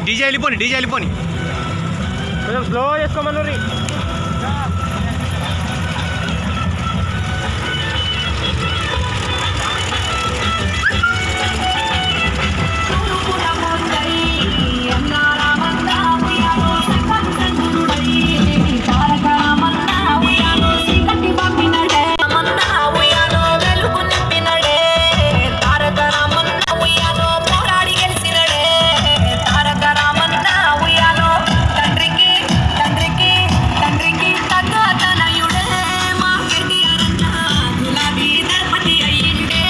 DJ వెళ్ళిపోని DJ వెళ్ళిపోని కొంచెం slow చేసుకోమన్నారు తండ్రికి తండ్రికి తండ్రికి తగ్గ తనయుడే మా కెటిఆర్ గులాబీ దళపతి అయ్యిండే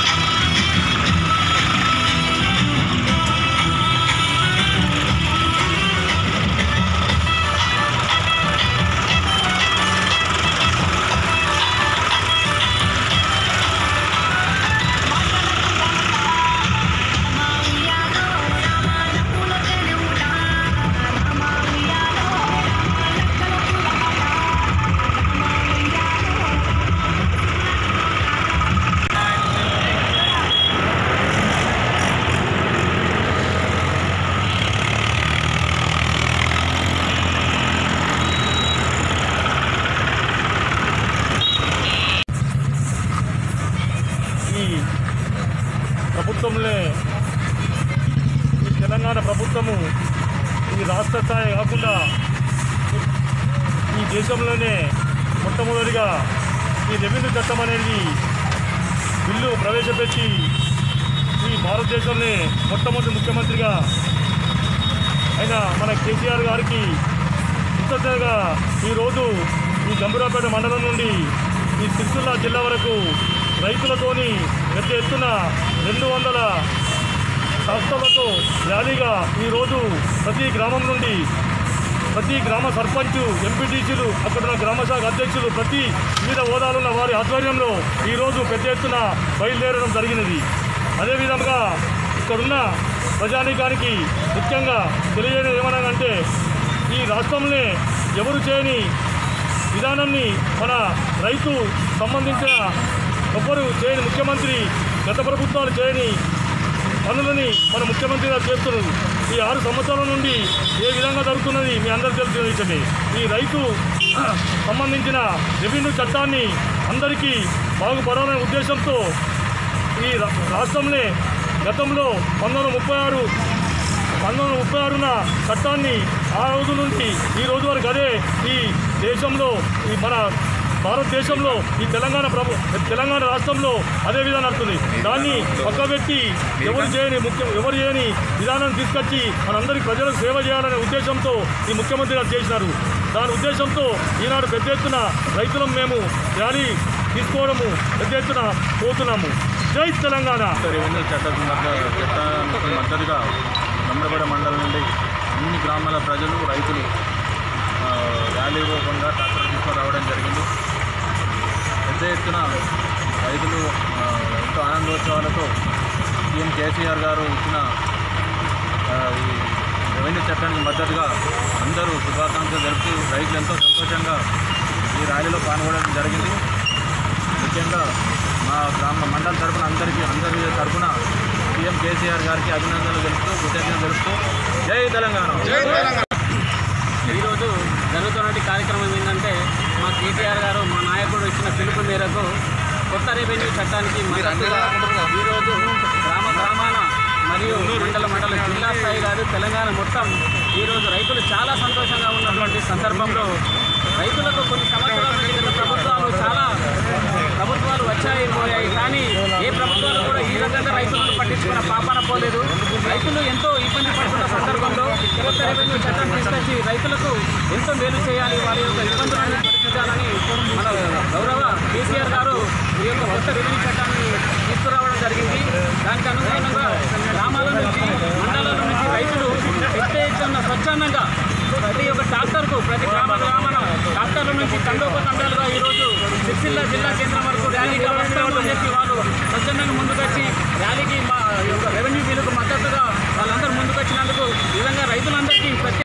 ఈ ప్రభుత్వంలో ఈ తెలంగాణ ప్రభుత్వము ఈ రాష్ట్ర స్థాయి కాకుండా ఈ- ఈ దేశంలోనే మొట్టమొదటిగా ఈ రెవెన్యూ చట్టం అనేది బిల్లు ప్రవేశపెట్టి ఈ భారతదేశంలో మొట్టమొదటి ముఖ్యమంత్రిగా అయిన మన కేసీఆర్ గారికి కృతజ్ఞతగా ఈరోజు ఈ గంభీరాపేట మండలం నుండి ఈ సిరిసిల్ల జిల్లా వరకు రైతులతోని పెద్ద ఎత్తున రెండు వందల సంస్థలతో ర్యాలీగా ఈరోజు ప్రతి గ్రామం నుండి ప్రతి గ్రామ సర్పంచ్ ఎంపీటీసీలు అక్కడ ఉన్న గ్రామ శాఖ అధ్యక్షులు ప్రతి వివిధ హోదాలున్న వారి ఆధ్వర్యంలో ఈరోజు పెద్ద ఎత్తున బయలుదేరడం జరిగినది అదేవిధంగా ఇక్కడున్న ప్రజానీకానికి ముఖ్యంగా తెలియజేయడం ఏమనగా ఈ రాష్ట్రంలో ఎవరు చేయని విధానాన్ని మన రైతు సంబంధించిన ఎవ్వరు చేయని ముఖ్యమంత్రి గత ప్రభుత్వాలు చేయని పనులని మన ముఖ్యమంత్రి గారు చేస్తున్నారు ఈ ఆరు సంవత్సరాల నుండి ఏ విధంగా జరుగుతున్నది మీ అందరికీ తెలిసిన విషయమే ఈ రైతు సంబంధించిన రెవెన్యూ చట్టాన్ని అందరికీ బాగుపడాలనే ఉద్దేశంతో ఈ రా- రాష్ట్రంలో గతంలో పంతొమ్మిది వందల ముప్పై ఆరు పంతొమ్మిది వందల ముప్పై ఆరున చట్టాన్ని ఆ రోజు నుంచి ఈ రోజు వరకు అదే ఈ దేశంలో ఈ మన భారతదేశంలో ఈ తెలంగాణ ప్రభు తెలంగాణ రాష్ట్రంలో అదే విధానం నడుస్తుంది దాన్ని పక్కబెట్టి ఎవరు చేయని ముఖ్య ఎవరు చేయని విధానాన్ని తీసుకొచ్చి మనందరికీ ప్రజలకు సేవ చేయాలనే ఉద్దేశంతో ఈ ముఖ్యమంత్రి గారు చేసినారు దాని ఉద్దేశంతో ఈనాడు పెద్ద ఎత్తున రైతులం మేము ర్యాలీ తీసుకోవడము పెద్ద ఎత్తున పోతున్నాము జై తెలంగాణ రెవెన్యూ చట్ట చట్టానికి మద్దతుగా గమ్మడపేట మండలం నుండి అన్ని గ్రామాల ప్రజలు రైతులు ఆ, ర్యాలీ రూపంగా ట్రాక్టర్ తీసుకొని రావడం జరిగింది పెద్ద ఎత్తున రైతులు ఆ, ఎంతో ఆనందోత్సవాలతో సీఎం కేసీఆర్ గారు ఇచ్చిన ఆ, ఈ రెవెన్యూ చట్టానికి మద్దతుగా అందరూ శుభాకాంక్షలు జరుపుతూ రైతులు ఎంతో సంతోషంగా ఈ ర్యాలీలో పాల్గొనడం జరిగింది ముఖ్యంగా మా గ్రామ మండల తరపున అందరికీ అందరి తరపున సీఎం కేసీఆర్ గారికి అభినందనలు తెలుపుతూ కృతజ్ఞతలు తెలుపుతూ జై తెలంగాణ ఈరోజు జరుగుతున్నటువంటి కార్యక్రమం ఏంటంటే మా కేటీఆర్ గారు మా నాయకుడు ఇచ్చిన పిలుపు మేరకు కొత్త రెవెన్యూ చట్టానికి మద్దతుగా ఈరోజు గ్రామ గ్రామాన మరియు మండల మండల జిల్లా స్థాయి కాదు తెలంగాణ మొత్తం ఈరోజు రైతులు చాలా సంతోషంగా ఉన్నటువంటి సందర్భంలో రైతులకు కొన్ని సంవత్సరాల నుంచి గత ప్రభుత్వాలు చాలా ప్రభుత్వాలు వచ్చాయి పోయాయి కానీ ఏ ప్రభుత్వాలు కూడా ఈ రకంగా రైతులను పట్టించుకున్న పాపన పోలేదు రైతులు ఎంతో ఇబ్బంది పడుతున్న సందర్భంలో కొత్త రెవెన్యూ చట్టం తీసుకొచ్చి రైతులకు ఎంతో మేలు చేయాలి వారి యొక్క ఇబ్బందులను పరిష్కరించాలని మన గౌరవ కేసీఆర్ గారు ఈ యొక్క కొత్త రెవెన్యూ చట్టాన్ని తీసుకురావడం జరిగింది దానికి అనుగుణంగా గ్రామాల నుంచి మండలాల నుంచి రైతులు పెద్ద ఎత్తున స్వచ్ఛందంగా ప్రతి ఒక్క ట్రాక్టర్కు ప్రతి గ్రామ గ్రామాన ట్రాక్టర్ల నుంచి తండోపతండాలుగా ఈరోజు సిరిసిల్ల జిల్లా కేంద్రం వరకు ర్యాలీగా వస్తాము అని చెప్పి వాళ్ళు స్వచ్ఛందంగా ముందుకొచ్చి ర్యాలీకి మా యొక్క రెవెన్యూ బిల్లుకు మద్దతుగా వాళ్ళందరూ ముందుకొచ్చినందుకు ఈ విధంగా రైతులందరికీ ప్రత్యేక